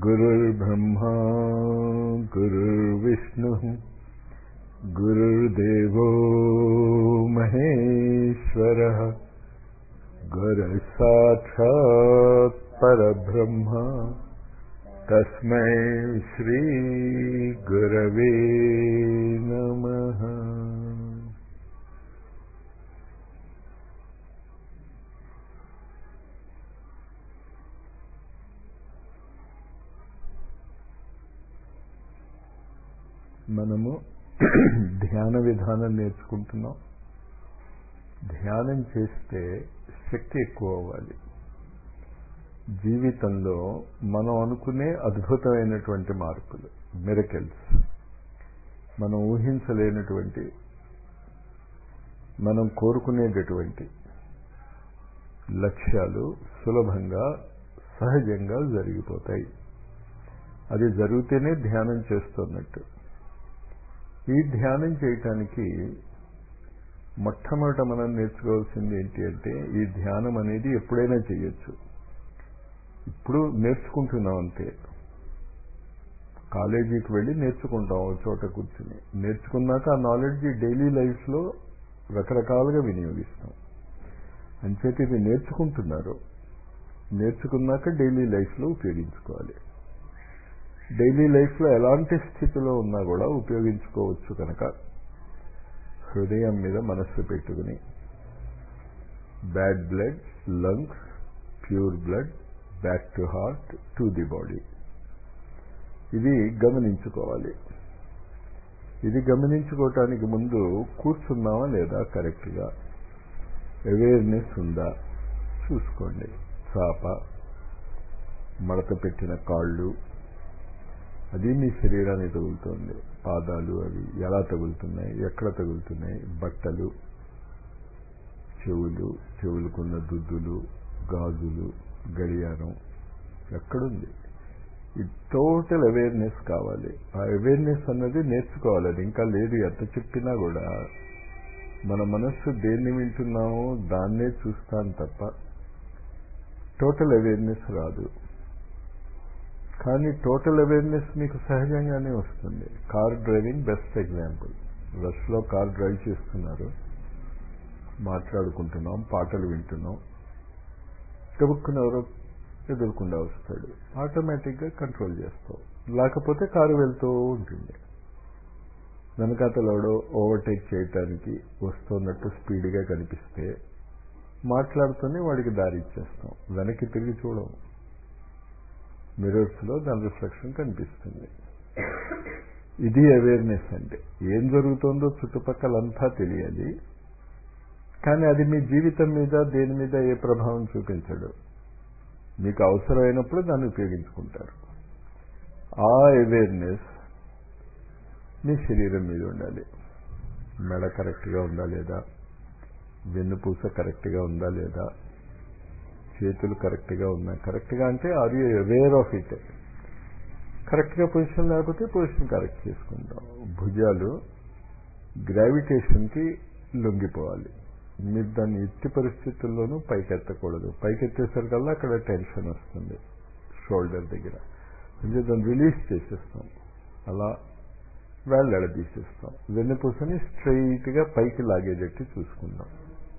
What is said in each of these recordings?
गुरुर्ब्रह्मा गुरुर्विष्णुः गुरुर्देवो महेश्वरः गुरुसाक्षात् परब्रह्म तस्मै श्रीगुरवे नमः మనము ధ్యాన విధానం నేర్చుకుంటున్నాం ధ్యానం చేస్తే శక్తి ఎక్కువ అవ్వాలి జీవితంలో మనం అనుకునే అద్భుతమైనటువంటి మార్పులు మిరకెల్స్ మనం ఊహించలేనటువంటి మనం కోరుకునేటటువంటి లక్ష్యాలు సులభంగా సహజంగా జరిగిపోతాయి అది జరిగితేనే ధ్యానం చేస్తున్నట్టు ఈ ధ్యానం చేయటానికి మొట్టమొదట మనం నేర్చుకోవాల్సింది ఏంటి అంటే ఈ ధ్యానం అనేది ఎప్పుడైనా చేయొచ్చు ఇప్పుడు నేర్చుకుంటున్నాం అంతే కాలేజీకి వెళ్ళి నేర్చుకుంటాం ఒక చోట కూర్చుని నేర్చుకున్నాక ఆ నాలెడ్జ్ డైలీ లైఫ్లో రకరకాలుగా వినియోగిస్తాం అంచేత ఇది నేర్చుకుంటున్నారు నేర్చుకున్నాక డైలీ లైఫ్లో ఉపయోగించుకోవాలి డైలీ లైఫ్లో ఎలాంటి స్థితిలో ఉన్నా కూడా ఉపయోగించుకోవచ్చు కనుక హృదయం మీద మనస్సు పెట్టుకుని bad blood lungs pure blood back to heart to the body ఇది గమనించుకోవాలి ఇది గమనించుకోవటానికి ముందు కూర్చున్నామా లేదా కరెక్ట్గా అవేర్నెస్ ఉందా చూసుకోండి చాప మడత పెట్టిన కాళ్ళు అది మీ శరీరానికి తగులుతోంది పాదాలు అవి ఎలా తగులుతున్నాయి ఎక్కడ తగులుతున్నాయి బట్టలు చెవులు చెవులకున్న దుద్దులు గాజులు గడియారం ఎక్కడుంది ఈ టోటల్ అవేర్నెస్ కావాలి ఆ అవేర్నెస్ అన్నది నేర్చుకోవాలి అది ఇంకా లేదు ఎంత చెప్పినా కూడా మన మనస్సు దేన్ని వింటున్నామో దాన్నే చూస్తాను తప్ప టోటల్ అవేర్నెస్ రాదు కానీ టోటల్ అవేర్నెస్ మీకు సహజంగానే వస్తుంది కార్ డ్రైవింగ్ బెస్ట్ ఎగ్జాంపుల్ రష్లో కార్ డ్రైవ్ చేస్తున్నారు మాట్లాడుకుంటున్నాం పాటలు వింటున్నాం గబుక్కున ఎవరో ఎదుర్కొండా వస్తాడు ఆటోమేటిక్గా కంట్రోల్ చేస్తావు లేకపోతే కారు వెళ్తూ ఉంటుంది వెనకాతలోడో ఓవర్టేక్ చేయటానికి వస్తున్నట్టు స్పీడ్గా కనిపిస్తే మాట్లాడుతూనే వాడికి దారి ఇచ్చేస్తాం వెనక్కి తిరిగి చూడం మిరర్స్లో దాని రిఫ్లెక్షన్ కనిపిస్తుంది ఇది అవేర్నెస్ అంటే ఏం జరుగుతుందో చుట్టుపక్కలంతా తెలియాలి కానీ అది మీ జీవితం మీద దేని మీద ఏ ప్రభావం చూపించడు మీకు అవసరమైనప్పుడు దాన్ని ఉపయోగించుకుంటారు ఆ అవేర్నెస్ మీ శరీరం మీద ఉండాలి మెడ కరెక్ట్గా ఉందా లేదా వెన్నుపూస కరెక్ట్గా ఉందా లేదా చేతులు కరెక్ట్గా ఉన్నాయి కరెక్ట్గా అంటే are you aware of it కరెక్ట్గా పొజిషన్ లేకపోతే పొజిషన్ కరెక్ట్ చేసుకుంటాం భుజాలు గ్రావిటేషన్కి లొంగిపోవాలి మీరు దాన్ని ఎట్టి పరిస్థితుల్లోనూ పైకెత్తకూడదు పైకెత్తేసరికల్లా అక్కడ టెన్షన్ వస్తుంది షోల్డర్ దగ్గర అంటే దాన్ని రిలీజ్ చేసేస్తాం అలా వేళ్ళు ఎడదీసేస్తాం వెన్నుపూసని స్ట్రైట్గా పైకి లాగేటట్టు చూసుకుందాం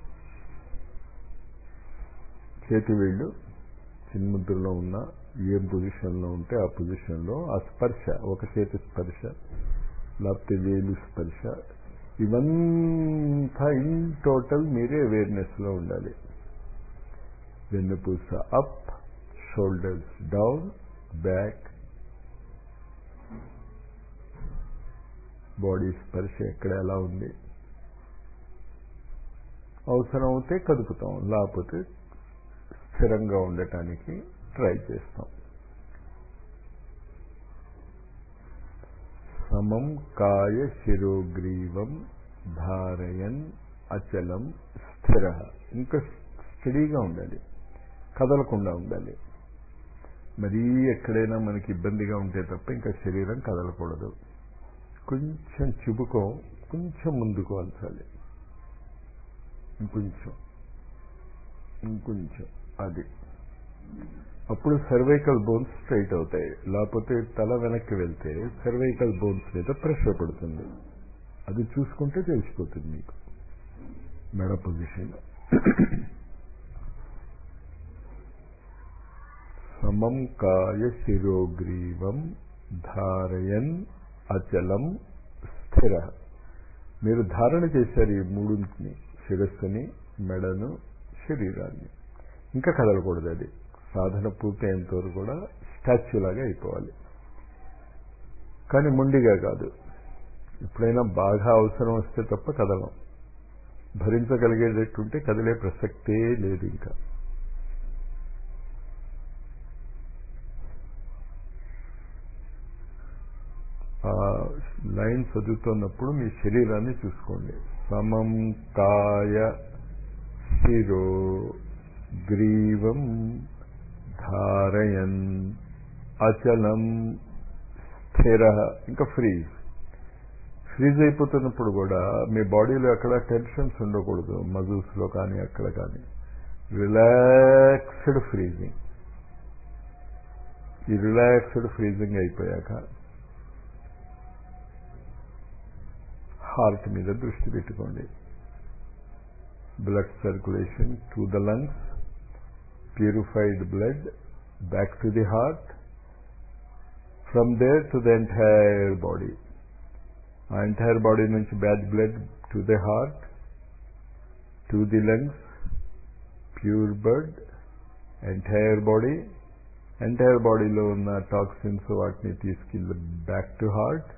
చేతి వేళ్ళు చిన్ముద్రలో ఉన్న ఏం పొజిషన్లో ఉంటే ఆ పొజిషన్లో ఆ స్పర్శ ఒక చేతి స్పర్శ లేకపోతే వేలు స్పర్శ ఇవంతా ఇన్ టోటల్ మీరే అవేర్నెస్లో ఉండాలి వెన్నుపూస up shoulders down back body స్పర్శ ఎక్కడ ఎలా ఉంది అవసరం అవుతే కదుపుతాం లేకపోతే స్థిరంగా ఉండటానికి ట్రై చేస్తాం సమం కాయ శిరోగ్రీవం ధారయన్ అచలం స్థిర ఇంకా స్టడీగా ఉండాలి కదలకుండా ఉండాలి మరీ ఎక్కడైనా మనకి ఇబ్బందిగా ఉంటే తప్ప ఇంకా శరీరం కదలకూడదు కొంచెం చిబుకో కొంచెం ముందుకు వంచాలి ఇంకొంచెం ఇంకొంచెం అది అప్పుడు సర్వైకల్ బోన్స్ స్ట్రైట్ అవుతాయి లేకపోతే తల వెనక్కి వెళ్తే సర్వైకల్ బోన్స్ మీద ప్రెషర్ పడుతుంది అది చూసుకుంటే తెలిసిపోతుంది మీకు మెడ పొజిషన్ సమం కాయ శిరోగ్రీవం ధారయన్ అచలం స్థిర మీరు ధారణ చేశారు ఈ మూడుని శిరస్సుని మెడను శరీరాన్ని ఇంకా కదలకూడదు అది సాధన పూర్తయినంత వరకు కూడా స్టాచ్యూ లాగా అయిపోవాలి కానీ మొండిగా కాదు ఎప్పుడైనా బాగా అవసరం వస్తే తప్ప కదలం భరించగలిగేటట్టుంటే కదిలే ప్రసక్తే లేదు ఇంకా ఆ లైన్ చదువుతున్నప్పుడు మీ శరీరాన్ని చూసుకోండి సమం కాయ శిరో గ్రీవం ధారయన్ అచలం స్థిర ఇంకా ఫ్రీజ్ ఫ్రీజ్ అయిపోతున్నప్పుడు కూడా మీ బాడీలో ఎక్కడ టెన్షన్స్ ఉండకూడదు మజిల్స్లో కానీ అక్కడ కానీ రిలాక్స్డ్ ఫ్రీజింగ్ ఈ రిలాక్స్డ్ ఫ్రీజింగ్ అయిపోయాక హార్ట్ మీద దృష్టి పెట్టుకోండి blood circulation to the lungs purified blood back to the heart from there to the entire body ఆ ఎంటైర్ బాడీ నుంచి bad blood to the heart to the lungs pure blood entire body entire బాడీలో ఉన్న toxins వాటిని తీసుకెళ్ళి back to heart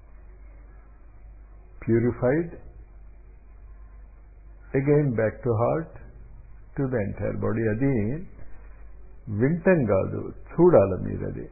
purified again back to heart to the entire body అది వింటం కాదు చూడాలి మీరు అది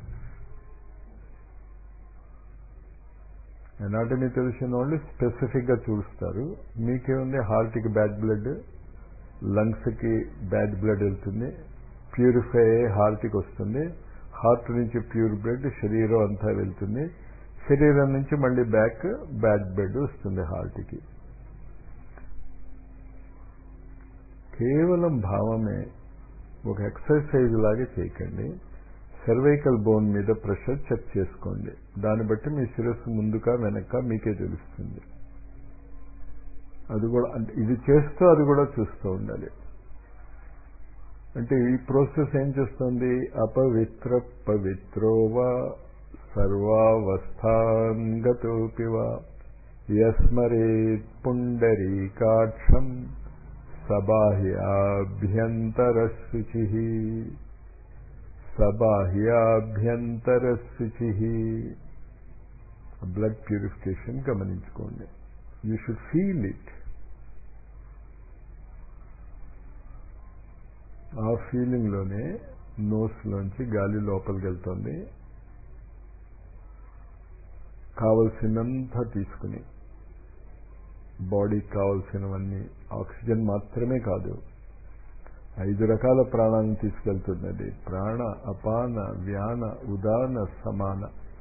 ఎనాటమీ తెలిసిన వాళ్ళు స్పెసిఫిక్గా చూస్తారు మీకేముంది హార్ట్కి బ్యాడ్ బ్లడ్ లంగ్స్కి బ్యాడ్ బ్లడ్ వెళ్తుంది ప్యూరిఫై అయ్యే హార్ట్కి వస్తుంది హార్ట్ నుంచి ప్యూర్ బ్లడ్ శరీరం అంతా వెళ్తుంది శరీరం నుంచి మళ్ళీ బ్యాక్ బ్యాడ్ బ్లడ్ వస్తుంది హార్ట్కి కేవలం భావమే ఒక ఎక్సర్సైజ్ లాగా చేయకండి సర్వైకల్ బోన్ మీద ప్రెషర్ చెక్ చేసుకోండి దాన్ని బట్టి మీ శిరస్సు ముందుక వెనక మీకే తెలుస్తుంది అది కూడా అంటే ఇది చేస్తూ అది కూడా చూస్తూ ఉండాలి అంటే ఈ ప్రాసెస్ ఏం చేస్తుంది అపవిత్ర పవిత్రోవా సర్వావస్థాంగతోపివా యస్మరేత్ పుండరీకాక్షం సబాహ్యాభ్యంతరశుచి సబాహ్యాభ్యంతరశుచి బ్లడ్ ప్యూరిఫికేషన్ గమనించుకోండి యూ షుడ్ ఫీల్ ఇట్ ఆ ఫీలింగ్లోనే నోస్లోంచి గాలి లోపలికి వెళ్తుంది కావలసినంత తీసుకుని బాడీకి కావలసినవన్నీ ఆక్సిజన్ మాత్రమే కాదు ఐదు రకాల ప్రాణాలను తీసుకెళ్తున్నది ప్రాణ అపాన వ్యాన ఉదాన సమాన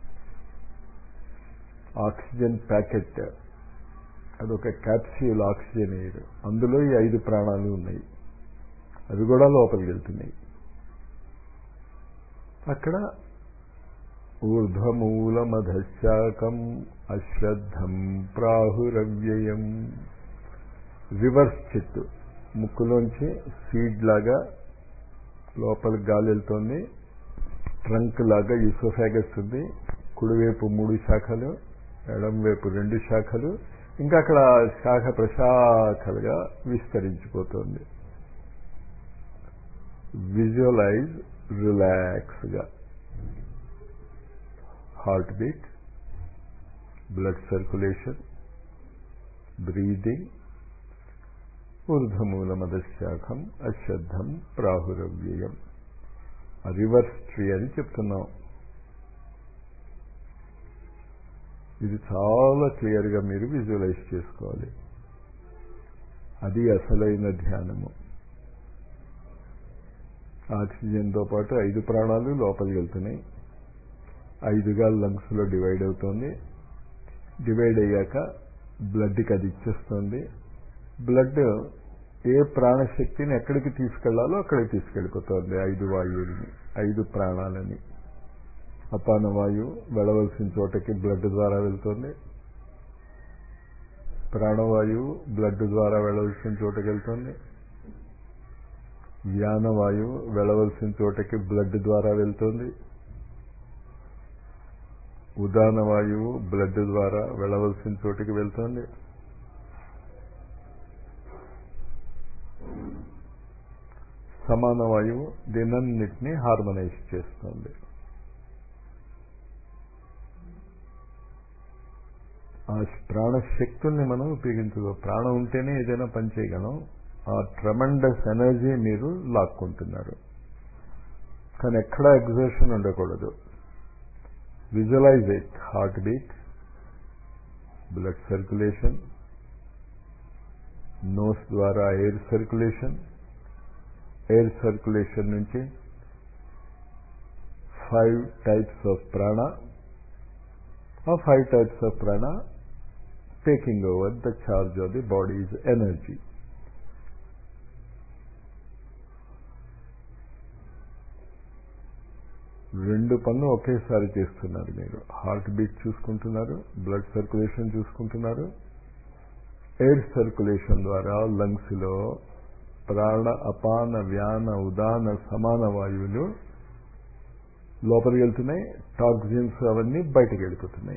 ఆక్సిజన్ ప్యాకెట్ అదొక క్యాప్స్యూల్ ఆక్సిజన్ ఎయిర్ అందులో ఈ ఐదు ప్రాణాలు ఉన్నాయి అవి కూడా లోపలికి వెళ్తున్నాయి అక్కడ ఊర్ధ్వమూలమధశాకం అశ్రద్ధం ప్రాహురవ్యయం రివర్స్ చెట్టు ముక్కులోంచి సీడ్ లాగా లోపలికి గాలి వెళ్తుంది ట్రంక్ లాగా యూసోఫాగస్ ఉంది కుడివైపు మూడు శాఖలు ఎడం వైపు రెండు శాఖలు ఇంకా అక్కడ శాఖ ప్రశాఖలుగా విస్తరించిపోతుంది విజువలైజ్ రిలాక్స్గా heart beat blood circulation breathing ఊర్ధమూలమదశాఖం అశ్రద్ధం ప్రాహురవ్యయం రివర్స్ ట్రీ అని చెప్తున్నాం ఇది చాలా క్లియర్గా మీరు విజువలైజ్ చేసుకోవాలి అది అసలైన ధ్యానము ఆక్సిజన్తో పాటు ఐదు ప్రాణాలు లోపలికి వెళ్తున్నాయి ఐదుగా లంగ్స్లో డివైడ్ అవుతుంది డివైడ్ అయ్యాక బ్లడ్కి అది ఇచ్చేస్తుంది బ్లడ్ ఏ ప్రాణశక్తిని ఎక్కడికి తీసుకెళ్లాలో అక్కడికి తీసుకెళ్ళిపోతుంది ఐదు వాయువులని ఐదు ప్రాణాలని అపాన వాయువు వెళ్ళవలసిన చోటకి బ్లడ్ ద్వారా వెళ్తుంది ప్రాణవాయువు బ్లడ్ ద్వారా వెళ్ళవలసిన చోటకి వెళ్తుంది వ్యానవాయువు వెళ్ళవలసిన చోటకి బ్లడ్ ద్వారా వెళ్తుంది ఉదాన వాయువు బ్లడ్ ద్వారా వెళ్ళవలసిన చోటికి వెళ్తుంది సమాన వాయువు దీనన్నిటినీ హార్మనైజ్ చేస్తుంది ఆ ప్రాణశక్తుల్ని మనం ఉపయోగించుకో ప్రాణం ఉంటేనే ఏదైనా పని చేయగలం ఆ ట్రమండస్ ఎనర్జీ మీరు లాక్కుంటున్నారు కానీ ఎక్కడా ఎగ్జర్షన్ ఉండకూడదు visualize it heart beat blood circulation nose ద్వారా ఎయిర్ సర్క్యులేషన్ ఎయిర్ సర్క్యులేషన్ నుంచి five types of prana uh five types of prana taking over the charge of the body's energy రెండు పనులు ఒకేసారి చేస్తున్నారు మీరు హార్ట్ బీట్ చూసుకుంటున్నారు బ్లడ్ సర్క్యులేషన్ చూసుకుంటున్నారు ఎయిర్ సర్క్యులేషన్ ద్వారా లంగ్స్లో ప్రాణ అపాన వ్యాన ఉదాన సమాన వాయువులు లోపలికి వెళ్తున్నాయి టాక్సిన్స్ అవన్నీ బయటకు వెళ్ళిపోతున్నాయి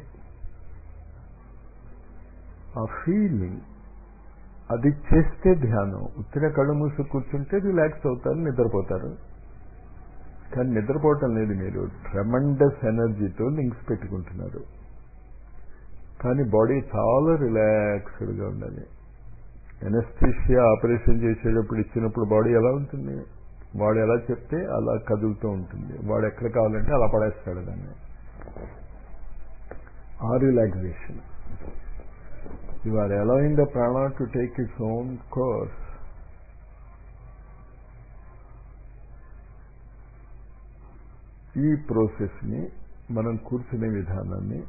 ఆ ఫీలింగ్ అది చేస్తే ధ్యానం ఉత్తిన కళ్ళు మూసి కూర్చుంటే రిలాక్స్ అవుతారు నిద్రపోతారు కానీ నిద్రపోవటం లేదు మీరు ట్రెమండస్ ఎనర్జీతో లింక్స్ పెట్టుకుంటున్నారు కానీ బాడీ చాలా రిలాక్స్డ్గా ఉండాలి ఎనస్థీషియా ఆపరేషన్ చేసేటప్పుడు ఇచ్చినప్పుడు బాడీ ఎలా ఉంటుంది వాడు ఎలా చెప్తే అలా కదులుతూ ఉంటుంది వాడు ఎక్కడ కావాలంటే అలా పడేస్తాడు దాన్ని ఆ relaxation you are allowing the prana to take its own course ఈ ప్రాసెస్ని మనం కూర్చునే విధానాన్ని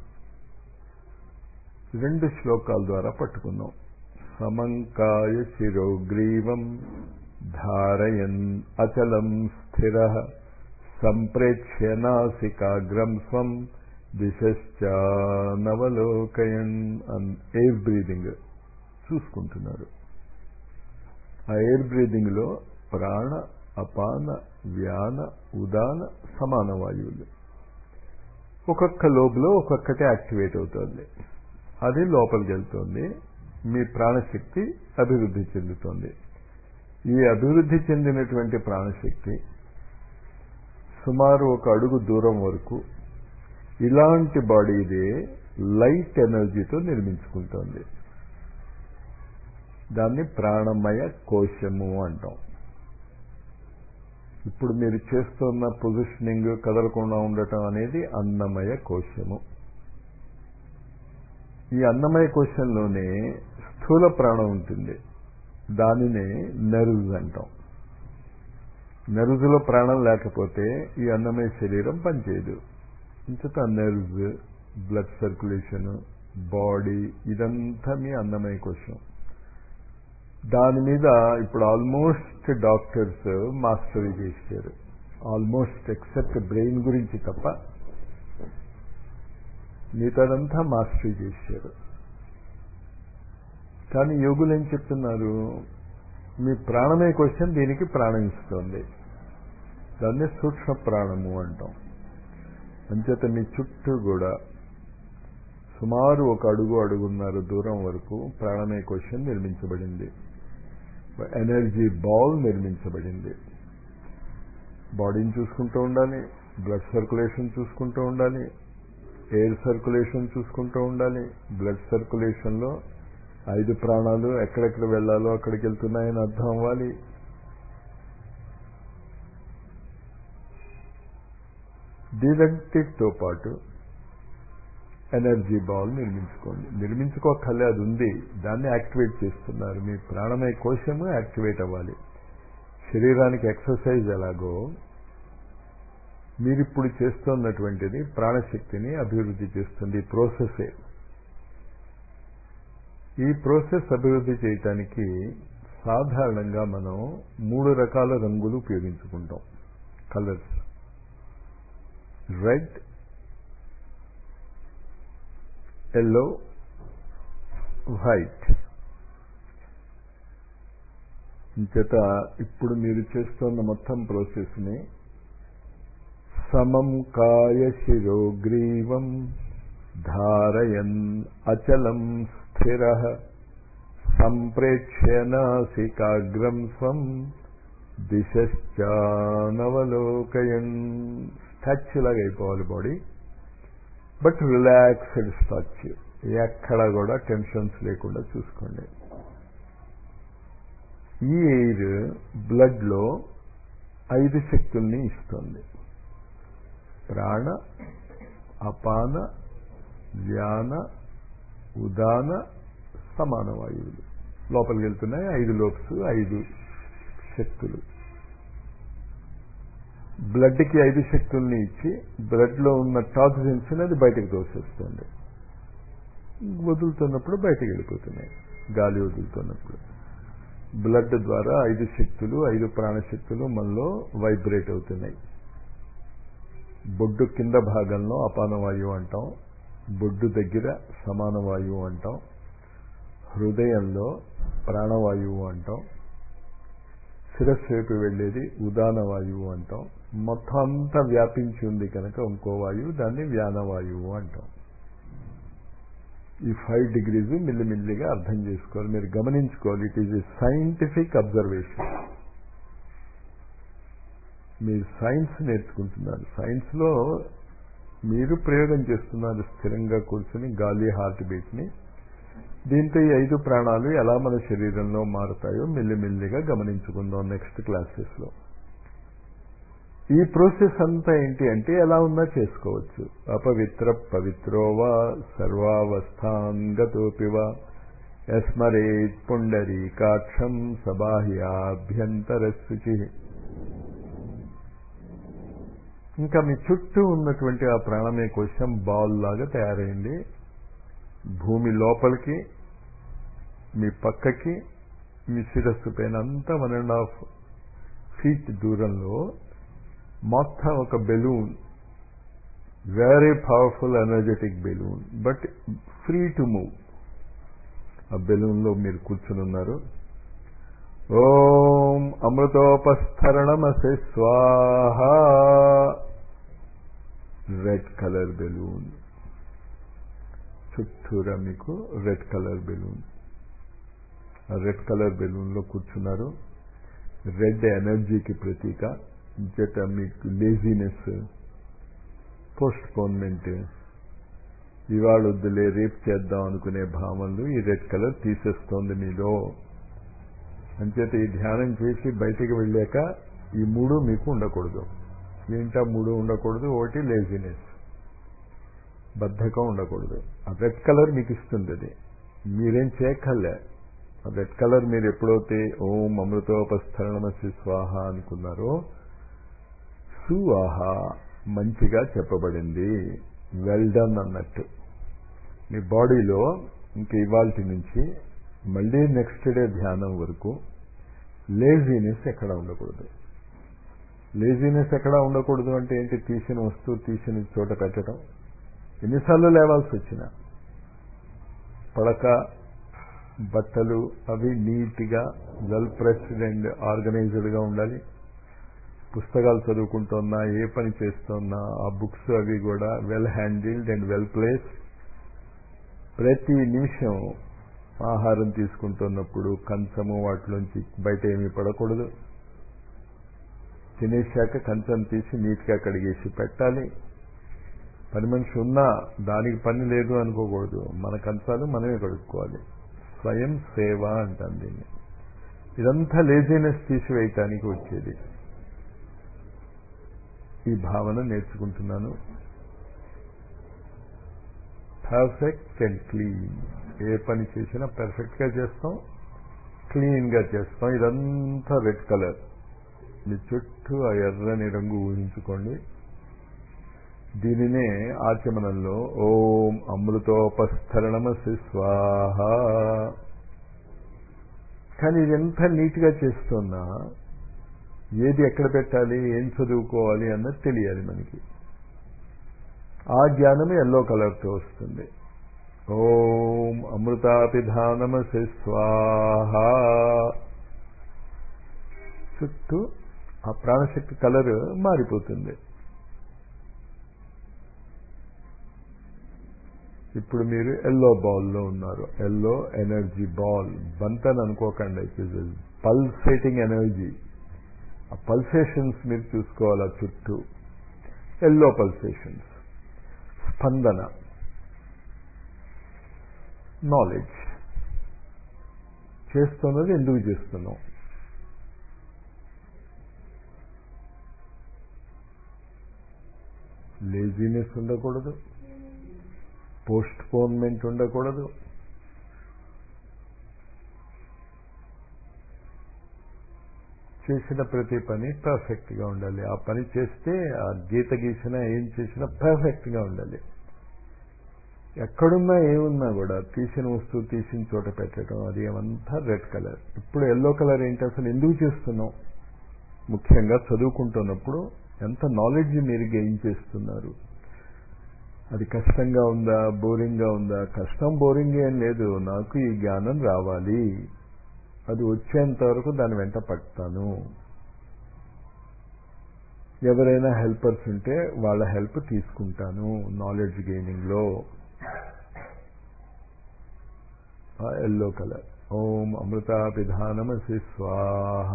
రెండు శ్లోకాల ద్వారా పట్టుకున్నాం సమంకాయ శిరోగ్రీవం ధారయన్ అచలం స్థిర సంప్రేక్ష్య నాసికాగ్రం స్వం దిశశ్చానవలోకయన్ ఎయిర్ బ్రీదింగ్ చూసుకుంటున్నారు ఆ ఎయిర్ బ్రీదింగ్ లో ప్రాణ అపాన వ్యాన ఉదాన సమాన వాయువులు ఒక్కొక్క లోబులో ఒక్కొక్కటి యాక్టివేట్ అవుతుంది అది లోపలికి వెళ్తుంది మీ ప్రాణశక్తి అభివృద్ధి చెందుతుంది ఈ అభివృద్ధి చెందినటువంటి ప్రాణశక్తి సుమారు ఒక అడుగు దూరం వరకు ఇలాంటి బాడీదే లైట్ ఎనర్జీతో నిర్మించుకుంటుంది దాన్ని ప్రాణమయ కోశము అంటాం ఇప్పుడు మీరు చేస్తున్న పొజిషనింగ్ కదలకుండా ఉండటం అనేది అన్నమయ కోశము ఈ అన్నమయ కోశంలోనే స్థూల ప్రాణం ఉంటుంది దానినే నెర్వ్స్ అంటాం నెర్వ్స్లో ప్రాణం లేకపోతే ఈ అన్నమయ శరీరం పనిచేయదు ఇంతట నెర్వ్స్ బ్లడ్ సర్క్యులేషన్ బాడీ ఇదంతా మీ అన్నమయ కోశం దాని మీద ఇప్పుడు ఆల్మోస్ట్ డాక్టర్స్ మాస్టరీ చేశారు ఆల్మోస్ట్ ఎక్సెప్ట్ బ్రెయిన్ గురించి తప్ప మిగతాదంతా మాస్టరీ చేశారు కానీ యోగులు ఏం చెప్తున్నారు మీ ప్రాణమే క్వశ్చన్ దీనికి ప్రాణం ఇస్తుంది దాన్ని సూక్ష్మ ప్రాణము అంటాం అంచేత మీ చుట్టూ కూడా సుమారు ఒక అడుగు అడుగున్నర దూరం వరకు ప్రాణమయ క్వశ్చన్ నిర్మించబడింది ఎనర్జీ బాల్ నిర్మించబడింది బాడీని చూసుకుంటూ ఉండాలి బ్లడ్ సర్క్యులేషన్ చూసుకుంటూ ఉండాలి ఎయిర్ సర్క్యులేషన్ చూసుకుంటూ ఉండాలి బ్లడ్ సర్క్యులేషన్లో ఐదు ప్రాణాలు ఎక్కడెక్కడ వెళ్ళాలో అక్కడికి వెళ్తున్నాయని అర్థం అవ్వాలి దీనంటితో పాటు ఎనర్జీ బాల్ నిర్మించుకోండి నిర్మించుకోకలే అది ఉంది దాన్ని యాక్టివేట్ చేస్తున్నారు మీ ప్రాణమయ కోశము యాక్టివేట్ అవ్వాలి శరీరానికి ఎక్సర్సైజ్ ఎలాగో మీరిప్పుడు చేస్తున్నటువంటిది ప్రాణశక్తిని అభివృద్ధి చేస్తుంది ప్రాసెసే ఈ ప్రాసెస్ అభివృద్ధి చేయటానికి సాధారణంగా మనం మూడు రకాల రంగులు ఉపయోగించుకుంటాం కలర్స్ రెడ్ ఎల్లో వైట్ ఇంచేత ఇప్పుడు మీరు చేస్తున్న మొత్తం ప్రాసెస్ని సమం కాయ శిరోగ్రీవం ధారయన్ అచలం స్థిర సంప్రేక్ష్య నాసికాగ్రం స్వం దిశానవలోకయన్ స్టాచ్యూ లాగా అయిపోవాలి బాడీ బట్ రిలాక్స్డ్ స్టాచ్యూ ఎక్కడ కూడా టెన్షన్స్ లేకుండా చూసుకోండి ఈ ఎయిర్ బ్లడ్లో ఐదు శక్తుల్ని ఇస్తుంది ప్రాణ అపాన వ్యాన ఉదాన సమాన వాయువులు లోపలికి వెళ్తున్నాయి ఐదు లోప్స్ ఐదు శక్తులు బ్లడ్కి ఐదు శక్తుల్ని ఇచ్చి బ్లడ్లో ఉన్న టాక్సిన్స్ అది బయటకు తోసేస్తుంది వదులుతున్నప్పుడు బయటకు వెళ్ళిపోతున్నాయి గాలి వదులుతున్నప్పుడు బ్లడ్ ద్వారా ఐదు శక్తులు ఐదు ప్రాణశక్తులు మనలో వైబ్రేట్ అవుతున్నాయి బొడ్డు కింద భాగంలో అపాన వాయువు అంటాం బొడ్డు దగ్గర సమాన వాయువు అంటాం హృదయంలో ప్రాణవాయువు అంటాం శిరస్సు వైపు వెళ్ళేది ఉదాన వాయువు అంటాం మొత్తం అంతా వ్యాపించి ఉంది కనుక ఇంకో వాయువు దాన్ని వ్యానవాయువు అంటాం ఈ ఫైవ్ డిగ్రీస్ మిల్లిమిల్లిగా అర్థం చేసుకోవాలి మీరు గమనించుకోవాలి it is a scientific observation మీరు సైన్స్ నేర్చుకుంటున్నారు సైన్స్లో మీరు ప్రయోగం చేస్తున్నారు స్థిరంగా కూర్చుని గాలి హార్ట్ బీట్ని దీంతో ఈ ఐదు ప్రాణాలు ఎలా మన శరీరంలో మారుతాయో మెల్లిమెల్లిగా గమనించుకుందాం నెక్స్ట్ క్లాసెస్లో ఈ ప్రాసెస్ అంతా ఏంటి అంటే ఎలా ఉన్నా చేసుకోవచ్చు అపవిత్ర పవిత్రోవా సర్వావస్థాంగతోపివా యస్మరేత్ పుండరీకాక్షం సబాహ్యాభ్యంతర శుచి ఇంకా మీ చుట్టూ ఉన్నటువంటి ఆ ప్రాణమే కోశం బాల్ లాగా తయారైంది భూమి లోపలికి మీ పక్కకి మీ శిరస్సు పైన అంతా వన్ అండ్ హాఫ్ ఫీట్ దూరంలో మొత్తం ఒక balloon very powerful energetic balloon but free to move ఆ బెలూన్లో మీరు కూర్చుని ఉన్నారు ఓం అమృతోపస్థరణమసి స్వాహ రెడ్ కలర్ బెలూన్ చుట్టూరా మీకు రెడ్ కలర్ బెలూన్ ఆ రెడ్ కలర్ బెలూన్లో కూర్చున్నారు రెడ్ ఎనర్జీకి ప్రతీక జట మీకు లేజినెస్ పోస్ట్ పోన్మెంట్ ఇవాళ వద్దులే రేపు చేద్దాం అనుకునే భావనలు ఈ రెడ్ కలర్ తీసేస్తోంది మీలో అంచేత ఈ ధ్యానం చేసి బయటికి వెళ్ళాక ఈ మూడు మీకు ఉండకూడదు ఏంటా మూడు ఉండకూడదు ఒకటి లేజినెస్ బద్ధకం ఉండకూడదు ఆ రెడ్ కలర్ మీకు ఇస్తుంది అది మీరేం చేయక్కర్లే ఆ రెడ్ కలర్ మీరు ఎప్పుడైతే ఓం అమృతోపస్థరణమసి స్వాహ అనుకున్నారో సువాహ మంచిగా చెప్పబడింది వెల్ డన్ అన్నట్టు మీ బాడీలో ఇంక ఇవాల్టి నుంచి మళ్ళీ నెక్స్ట్ డే ధ్యానం వరకు లేజీనెస్ ఎక్కడ ఉండకూడదు లేజీనెస్ ఎక్కడ ఉండకూడదు అంటే ఏంటి తీసిన వస్తువు తీసిన చోట పెట్టడం ఎన్నిసార్లు లేవాల్సి వచ్చిన పడక బట్టలు అవి నీట్గా వెల్ ప్రెస్డ్ అండ్ ఆర్గనైజ్డ్గా ఉండాలి పుస్తకాలు చదువుకుంటున్నా ఏ పని చేస్తున్నా ఆ బుక్స్ అవి కూడా well handled and well place ప్రతి నిమిషం ఆహారం తీసుకుంటున్నప్పుడు కంచము వాటిలోంచి బయట ఏమీ పడకూడదు తినేశాక కంచం తీసి నీట్గా కడిగేసి పెట్టాలి పని మనిషి ఉన్నా దానికి పని లేదు అనుకోకూడదు మన కంచాలు మనమే కడుక్కోవాలి స్వయం సేవ అంటాం దీన్ని ఇదంతా లేజినెస్ తీసివేయటానికి వచ్చేది ఈ భావన నేర్చుకుంటున్నాను పర్ఫెక్ట్ అండ్ క్లీన్ ఏ పని చేసినా పర్ఫెక్ట్గా చేస్తాం క్లీన్గా చేస్తాం ఇదంతా రెడ్ కలర్ మీ చుట్టూ ఆ ఎర్రని రంగు ఊహించుకోండి దీనినే ఆచమనంలో ఓం అమృతోపస్థరణమసి స్వాహ కానీ ఇది ఎంత నీట్గా చేస్తున్నా ఏది ఎక్కడ పెట్టాలి ఏం చదువుకోవాలి అన్నది తెలియాలి మనకి ఆ జ్ఞానం ఎల్లో కలర్తో వస్తుంది ఓం అమృతాపిధానమసి స్వాహ చుట్టూ ఆ ప్రాణశక్తి కలర్ మారిపోతుంది ఇప్పుడు మీరు ఎల్లో బాల్లో ఉన్నారు ఎల్లో ఎనర్జీ బాల్ బంతని అనుకోకండి ఇట్ ఇస్ పల్సేటింగ్ ఎనర్జీ ఆ పల్సేషన్స్ మీరు చూసుకోవాలి ఆ చుట్టూ ఎల్లో పల్సేషన్స్ స్పందన నాలెడ్జ్ చేస్తున్నది ఎందుకు చేస్తున్నాం లేజీనెస్ ఉండకూడదు పోస్ట్ పోన్మెంట్ ఉండకూడదు చేసిన ప్రతి పని పర్ఫెక్ట్గా ఉండాలి ఆ పని చేస్తే ఆ గీత గీసినా ఏం చేసినా పర్ఫెక్ట్గా ఉండాలి ఎక్కడున్నా ఏమున్నా కూడా తీసిన వస్తువు తీసిన చోట పెట్టడం అది ఏమంతా రెడ్ కలర్ ఇప్పుడు ఎల్లో కలర్ ఏంటి అసలు ఎందుకు చేస్తున్నాం ముఖ్యంగా చదువుకుంటున్నప్పుడు ఎంత నాలెడ్జ్ మీరు గెయిన్ చేస్తున్నారు అది కష్టంగా ఉందా బోరింగ్గా ఉందా కష్టం బోరింగ్ ఏం లేదు నాకు ఈ జ్ఞానం రావాలి అది వచ్చేంత వరకు దాని వెంట పడతాను ఎవరైనా హెల్పర్స్ ఉంటే వాళ్ళ హెల్ప్ తీసుకుంటాను నాలెడ్జ్ గెయినింగ్లో ఎల్లో కలర్ ఓం అమృతాభిధానమసి స్వాహ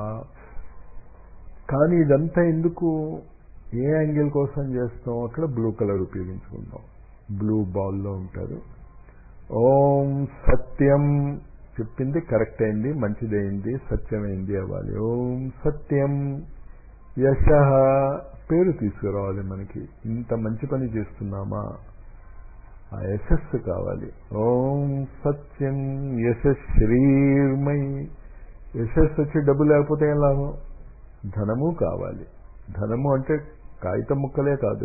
కానీ ఇదంతా ఎందుకు ఏ యాంగిల్ కోసం చేస్తాం అక్కడ బ్లూ కలర్ ఉపయోగించుకుంటాం బ్లూ బాల్లో ఉంటారు ఓం సత్యం చెప్పింది కరెక్ట్ అయింది మంచిదైంది సత్యమైంది అవ్వాలి ఓం సత్యం యశ పేరు తీసుకురావాలి మనకి ఇంత మంచి పని చేస్తున్నామా ఆ యశస్సు కావాలి ఓం సత్యం యశశ్రీర్మై యశస్సు వచ్చి డబ్బు లేకపోతే ఏం లాభం ధనము కావాలి ధనము అంటే కాగితం ముక్కలే కాదు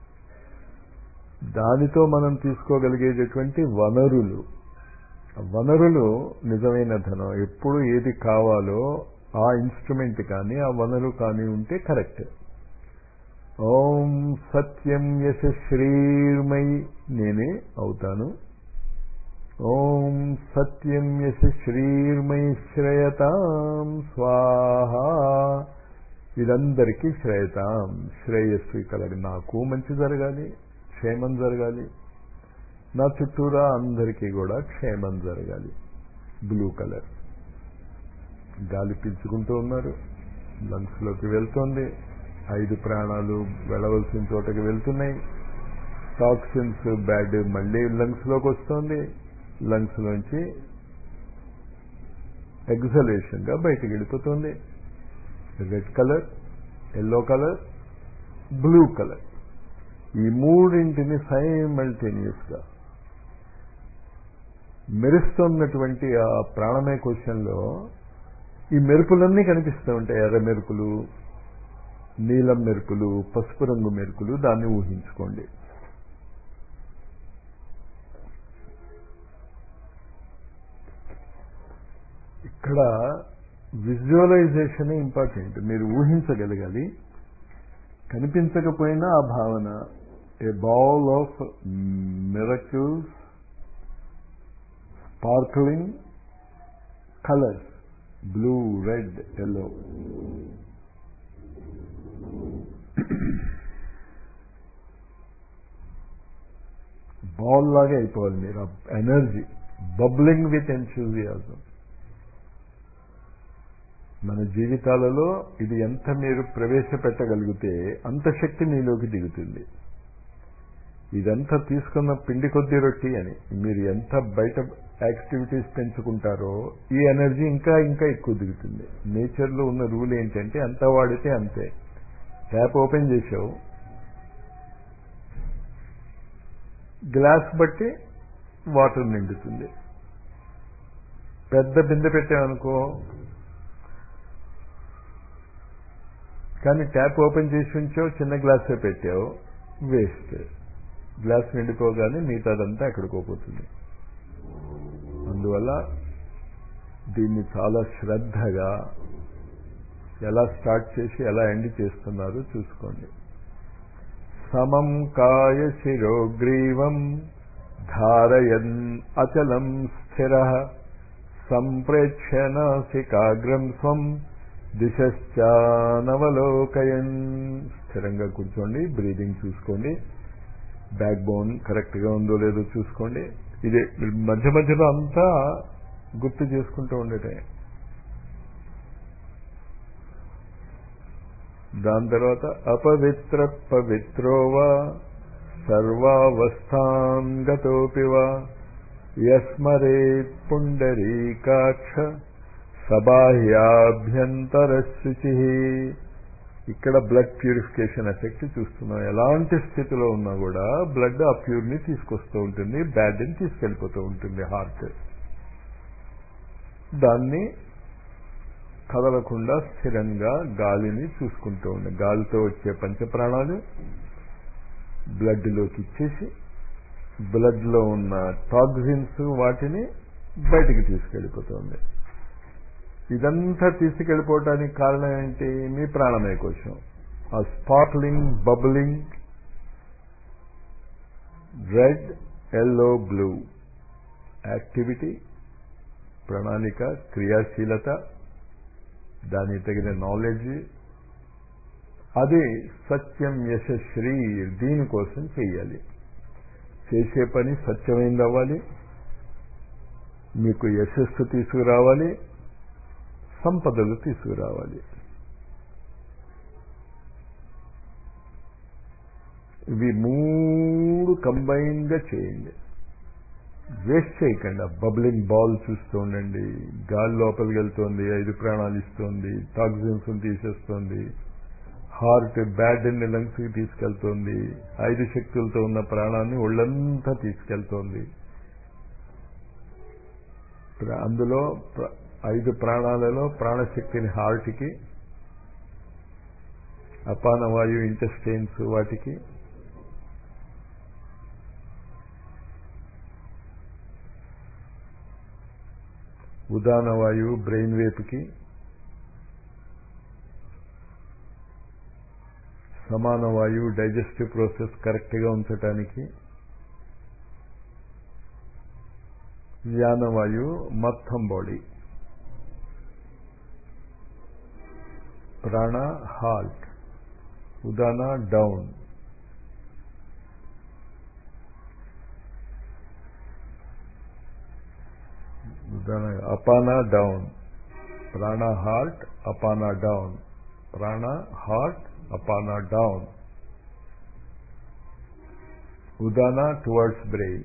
దానితో మనం తీసుకోగలిగేటటువంటి వనరులు వనరులు నిజమైన ధనం ఎప్పుడు ఏది కావాలో ఆ ఇన్స్ట్రుమెంట్ కానీ ఆ వనరు కానీ ఉంటే కరెక్ట్ ఓం సత్యం యశశ్రీర్మై నేనే అవుతాను ఓం సత్యం యశశ్రీర్మై శ్రేయతాం స్వాహ ఇదందరికీ శ్రేయతాం శ్రేయస్సు కలగ నాకు మంచి జరగాలి క్షేమం జరగాలి నా చుట్టూరా అందరికీ కూడా క్షేమం జరగాలి బ్లూ కలర్ గాలి పీల్చుకుంటూ ఉన్నారు లంగ్స్లోకి వెళ్తోంది ఐదు ప్రాణాలు వెళ్ళవలసిన చోటకి వెళ్తున్నాయి టాక్సిన్స్ బ్యాడ్ మళ్ళీ లంగ్స్లోకి వస్తుంది లంగ్స్లోంచి ఎగ్జలేషన్గా బయటకు వెళ్ళిపోతుంది red colour yellow colour blue colour ఈ మూడింటిని సైమల్టేనియస్గా మెరుస్తున్నటువంటి ఆ ప్రాణమయ క్వశ్చన్లో ఈ మెరుపులన్నీ కనిపిస్తూ ఉంటాయి ఎర్ర మెరుపులు నీలం మెరుపులు పసుపు రంగు మెరుపులు దాన్ని ఊహించుకోండి ఇక్కడ విజువలైజేషన్ ఇంపార్టెంట్ మీరు ఊహించగలగాలి కనిపించకపోయినా ఆ భావన a bowl of miracles sparkling colours blue red yellow ball లాగా అయిపోవాలి మీరు ఎనర్జీ బబ్లింగ్ విత్ ఎన్సూజియాజం మన జీవితాలలో ఇది ఎంత మీరు ప్రవేశపెట్టగలిగితే అంత శక్తి మీలోకి దిగుతుంది ఇదంతా తీసుకున్న పిండి కొద్ది రొట్టి అని మీరు ఎంత బయట యాక్టివిటీస్ పెంచుకుంటారో ఈ ఎనర్జీ ఇంకా ఇంకా ఎక్కువ దిగుతుంది నేచర్లో ఉన్న రూల్ ఏంటంటే అంత వాడితే అంతే ట్యాప్ ఓపెన్ చేసావు గ్లాస్ బట్టి వాటర్ నిండుతుంది పెద్ద బిందె పెట్టామనుకో కానీ ట్యాప్ ఓపెన్ చేసి ఉంచావు చిన్న గ్లాసే పెట్టావు వేస్ట్ గ్లాస్ నిండిపోగానే మిగతాదంతా ఎక్కడికో పోతుంది అందువల్ల దీన్ని చాలా శ్రద్ధగా ఎలా స్టార్ట్ చేసి ఎలా ఎండ్ చేస్తున్నారో చూసుకోండి సమం కాయ శిరోగ్రీవం ధారయన్ అచలం స్థిర సంప్రేక్ష్య నాసికాగ్రం స్వం దిశశ్చానవలోకయన్ స్థిరంగా కూర్చోండి బ్రీదింగ్ చూసుకోండి బ్యాక్ బోన్ కరెక్ట్గా ఉందో లేదో చూసుకోండి ఇదే మధ్య మధ్యలో అంతా గుర్తు చేసుకుంటూ ఉండటే దాని తర్వాత అపవిత్ర పవిత్రోవా సర్వావస్థాం గతోపి వా యస్మరేత్ పుండరీకాక్ష సబాహ్యాభ్యంతర శుచి ఇక్కడ బ్లడ్ ప్యూరిఫికేషన్ ఎఫెక్ట్ చూస్తున్నాం ఎలాంటి స్థితిలో ఉన్నా కూడా బ్లడ్ ఆ ప్యూర్ని తీసుకొస్తూ ఉంటుంది బ్యాడ్ని తీసుకెళ్ళిపోతూ ఉంటుంది హార్ట్ దాన్ని కదలకుండా స్థిరంగా గాలిని చూసుకుంటూ ఉండే గాలితో వచ్చే పంచప్రాణాలు బ్లడ్లోకి ఇచ్చేసి బ్లడ్లో ఉన్న టాక్సిన్స్ వాటిని బయటికి తీసుకెళ్ళిపోతుంది ఇదంతా తీసుకెళ్ళిపోవటానికి కారణం ఏంటి మీ ప్రాణమయ కోశం ఆ sparkling bubbling red yellow blue activity ప్రణాళిక క్రియాశీలత దానికి తగిన నాలెడ్జ్ అది సత్యం యశశ్రీ దీనికోసం చేయాలి చేసే పని సత్యమైంది అవ్వాలి మీకు యశస్సు తీసుకురావాలి సంపదలు తీసుకురావాలి ఇవి మూడు కంబైన్గా చేయండి వేస్ట్ చేయకండి బబ్లింగ్ బాల్ చూస్తూ ఉండండి గాలి లోపలికి వెళ్తోంది ఐదు ప్రాణాలు ఇస్తోంది టాక్సిన్స్ తీసేస్తోంది హార్ట్ బ్యాడ్ అండ్ లంగ్స్కి తీసుకెళ్తోంది ఐదు శక్తులతో ఉన్న ప్రాణాన్ని ఒళ్ళంతా తీసుకెళ్తోంది అందులో ఐదు ప్రాణాలలో ప్రాణశక్తిని హార్ట్కి అపానవాయు ఇంటెస్టైన్స్ వాటికి ఉదాన వాయువు బ్రెయిన్ వేపుకి సమాన వాయువు డైజెస్టివ్ ప్రాసెస్ కరెక్ట్గా ఉంచటానికి వ్యానవాయువు మొత్తం బాడీ ప్రాణ హాల్ట్ ఉదాన డౌన్ ఉదాన అపాన down prana heart apana down prana heart apana down udana towards brain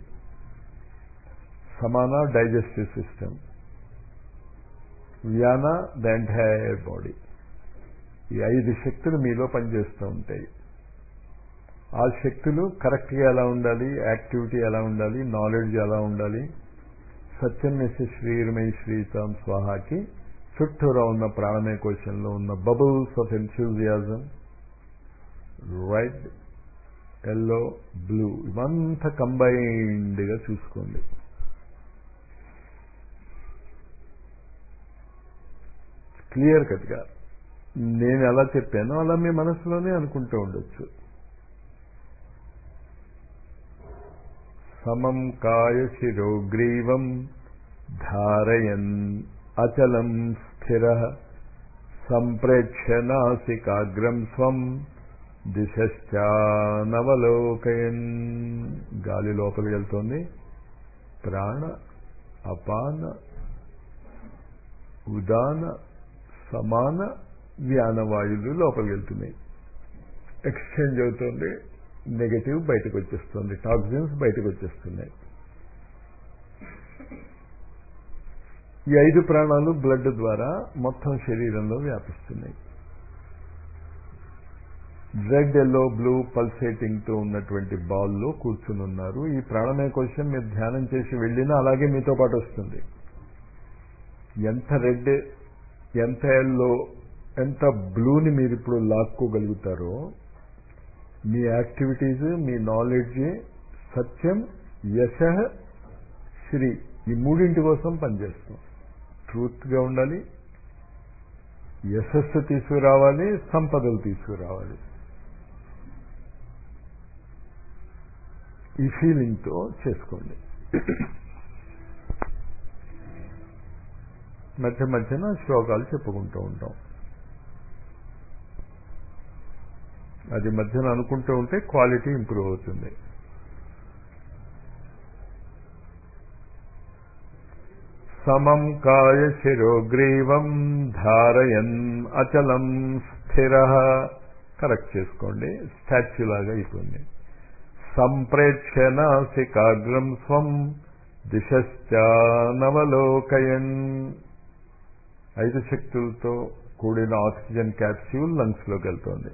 samana digestive system vyana the entire body ఈ ఐదు శక్తులు మీలో పనిచేస్తూ ఉంటాయి ఆ శక్తులు కరెక్ట్గా ఎలా ఉండాలి యాక్టివిటీ ఎలా ఉండాలి నాలెడ్జ్ ఎలా ఉండాలి సత్యం ఎస్ శ్రీరమై శ్రీతాం స్వాహాకి చుట్టూరా ఉన్న ప్రాణమయ కోశంలో ఉన్న bubbles of enthusiasm red yellow blue ఇవంతా కంబైన్డ్గా చూసుకోండి క్లియర్ కట్గా నేను ఎలా చెప్పానో అలా మీ మనసులోనే అనుకుంటూ ఉండొచ్చు సమం కాయ శిరోగ్రీవం ధారయన్ అచలం స్థిర సంప్రేక్ష్య నాసికాగ్రం స్వం దిశశ్చానవలోకయన్ గాలి లోపలికి వెళ్తోంది ప్రాణ అపాన ఉదాన సమాన వ్యానవాయువులు లోపలికి వెళ్తున్నాయి ఎక్స్చేంజ్ అవుతుంది నెగటివ్ బయటకు వచ్చేస్తుంది టాక్సిన్స్ బయటకు వచ్చేస్తున్నాయి ఈ ఐదు ప్రాణాలు బ్లడ్ ద్వారా మొత్తం శరీరంలో వ్యాపిస్తున్నాయి రెడ్ ఎల్లో బ్లూ పల్సేటింగ్ తో ఉన్నటువంటి బాల్లో కూర్చుని ఉన్నారు ఈ ప్రాణమయ కోసం మీరు ధ్యానం చేసి వెళ్ళినా అలాగే మీతో పాటు వస్తుంది ఎంత రెడ్ ఎంత ఎల్లో ఎంత బ్లూని మీరు ఇప్పుడు లాక్కోగలుగుతారో మీ యాక్టివిటీస్ మీ నాలెడ్జ్ సత్యం యశ శ్రీ ఈ మూడింటి కోసం పనిచేస్తాం ట్రూత్గా ఉండాలి యశస్సు తీసుకురావాలి సంపదలు తీసుకురావాలి ఈ ఫీలింగ్తో చేసుకోండి మధ్య మధ్యన శ్లోకాలు చెప్పుకుంటూ ఉంటాం అది మధ్యన అనుకుంటూ ఉంటే క్వాలిటీ ఇంప్రూవ్ అవుతుంది సమం కాయ శిరోగ్రీవం ధారయన్ అచలం స్థిర కరెక్ట్ చేసుకోండి స్టాచ్యూ లాగా అయిపోయింది సంప్రేక్ష నాసికాగ్రం స్వం దిశశ్చానవలోకయన్ ఐదు శక్తులతో కూడిన ఆక్సిజన్ క్యాప్స్యూల్ లంగ్స్ లోకి వెళ్తోంది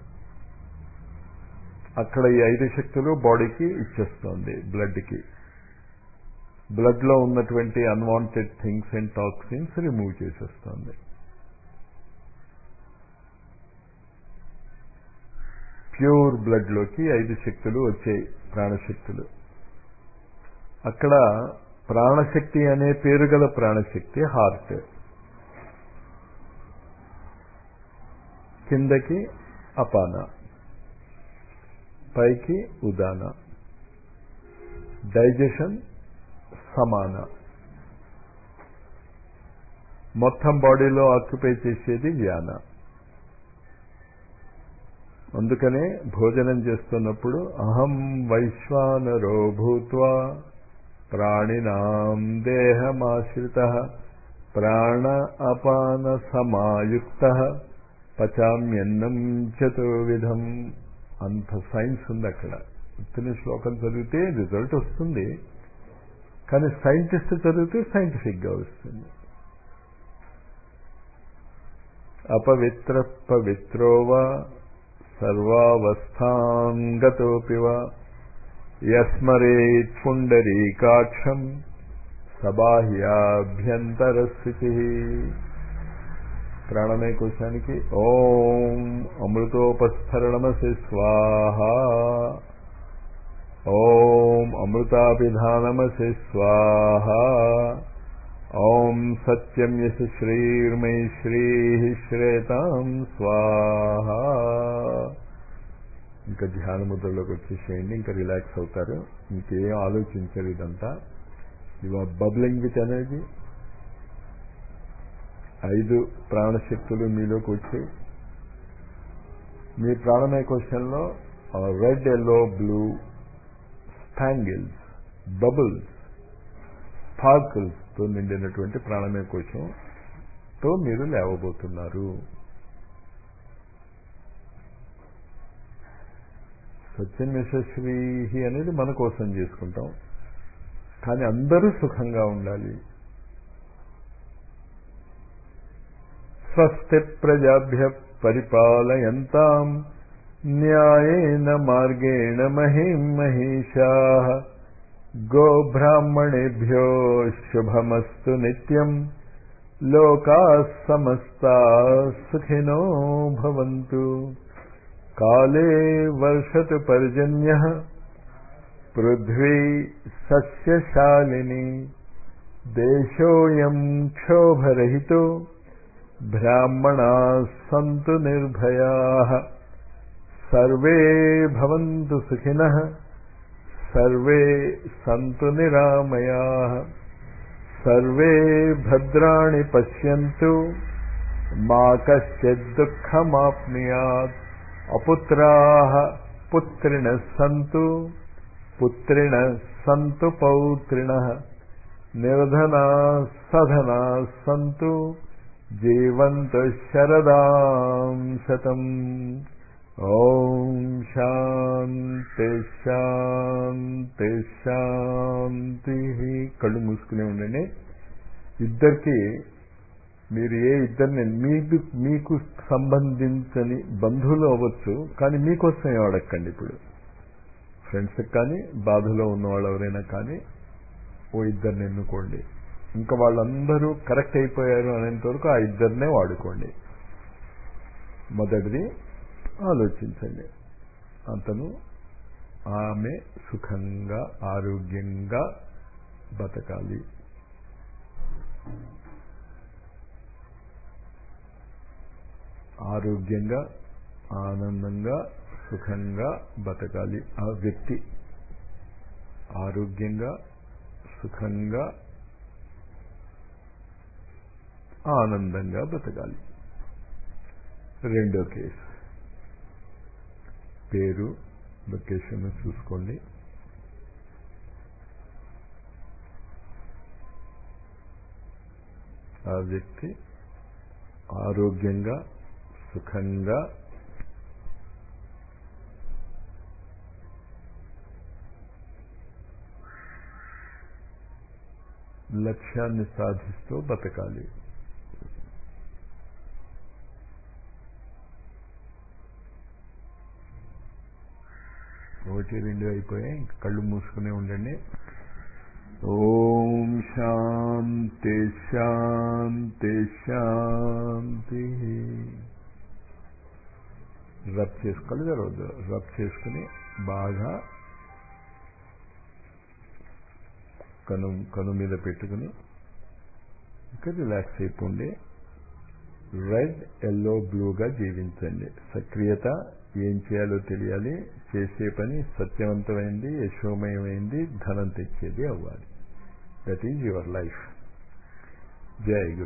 అక్కడ ఈ ఐదు శక్తులు బాడీకి ఇచ్చేస్తోంది బ్లడ్కి బ్లడ్ లో ఉన్నటువంటి unwanted things and toxins remove చేసేస్తుంది ప్యూర్ బ్లడ్ లోకి ఐదు శక్తులు వచ్చాయి ప్రాణశక్తులు అక్కడ ప్రాణశక్తి అనే పేరు గల ప్రాణశక్తి హార్ట్ కిందకి అపాన పైకి ఉదాన డైజెషన్ సమాన మొత్తం బాడీలో ఆక్యుపై చేసేది వ్యాన అందుకనే భోజనం చేస్తున్నప్పుడు అహం వైశ్వానరో భూత్వా ప్రాణినాం దేహమాశ్రిత ప్రాణ అపాన సమాయుక్త పచామ్యన్నం చతుర్విధం అంత సైన్స్ ఉంది అక్కడ ఇతని శ్లోకం చదివితే రిజల్ట్ వస్తుంది కానీ సైంటిస్ట్ చదివితే సైంటిఫిక్గా వస్తుంది అపవిత్ర పవిత్రోవా సర్వావస్థాంగతోపి వా యస్మరేత్ పుండరీకాక్షం సబాహ్యాభ్యంతరస్థితి ప్రాణమయ కోశానికి ఓం అమృతోపస్థరణమసి స్వాహ ఓం అమృతాభిధానమసి స్వాహ ఓం సత్యం యశ శ్రీర్మై శ్రీ శ్రేతాం స్వాహ ఇంకా ధ్యాన ముద్రలోకి వచ్చేసేయండి ఇంకా రిలాక్స్ అవుతారు ఇంకేం ఆలోచించరు ఇదంతా you are bubbling with energy ఐదు ప్రాణశక్తులు మీలోకి వచ్చి మీ ప్రాణమయ క్వశ్చన్లో red yellow blue spangles bubbles sparkles తో నిండినటువంటి ప్రాణమయ కోశంతో మీరు లేవబోతున్నారు సత్యం యశస్వి అనేది మన కోసం చేసుకుంటాం కానీ అందరూ సుఖంగా ఉండాలి స్వస్తి ప్రజాభ్య పరిపాలయంతాం న్యాయేన మార్గేణ మహిం మహిషా గోబ్రాహ్మణేభ్యో శుభమస్తు నిత్యం లోకా సమస్తా సుఖినో భవంతు కాలే వర్షతు పర్జన్య పృథ్వీ సస్యశాలిని దేశోయం క్షోభరహితో బ్రాహ్మణా సంతు నిర్భయా సర్వే భవంతు సుఖినః సర్వే సంతు నిరామయా సర్వే భద్రాణి పశ్యంతు మా కశ్చిద్ దుఃఖమాప్నుయాత్ అపుత్రాः పుత్రిణः సంతు పుత్రిణः సంతు పౌత్రిణः నిర్ధనా సధనా సంతు జీవంతు శరదాం శతం ఓం శాంతి శాంతి శాంతి కళ్ళు మూసుకునే ఉండండి ఇద్దరికి మీరు ఏ ఇద్దరిని మీకు మీకు సంబంధించని బంధువులు అవ్వచ్చు కానీ మీకోసం ఏం అడగండి ఇప్పుడు ఫ్రెండ్స్కి కానీ బాధలో ఉన్న వాళ్ళు ఎవరైనా కానీ ఓ ఇద్దరిని ఎన్నుకోండి ఇంకా వాళ్ళందరూ కరెక్ట్ అయిపోయారు అనేంత వరకు ఆ ఇద్దరినే వాడుకోండి మొదటిది ఆలోచించండి అతను ఆమె సుఖంగా ఆరోగ్యంగా బతకాలి ఆరోగ్యంగా ఆనందంగా సుఖంగా బతకాలి ఆ వ్యక్తి ఆరోగ్యంగా సుఖంగా ఆనందంగా బతకాలి రెండో కేసు పేరు లొకేషన్ చూసుకోండి ఆ వ్యక్తి ఆరోగ్యంగా సుఖంగా లక్ష్యాన్ని సాధిస్తూ బతకాలి ఒకటి రెండు అయిపోయాయి ఇంక కళ్ళు మూసుకునే ఉండండి ఓం శాంతి శాంతి శాంతి రబ్ చేసుకోవాలి జరగదు రబ్ చేసుకుని బాగా కను కను మీద పెట్టుకుని ఇంకా రిలాక్స్ అయిపోండి రెడ్ ఎల్లో బ్లూగా జీవించండి సక్రియత ఏం చేయాలో తెలియాలి చేసే పని సత్యవంతమైంది యశోమయమైంది ధనం తెచ్చేది అవ్వాలి దట్ ఈజ్ యువర్ లైఫ్ జై గురు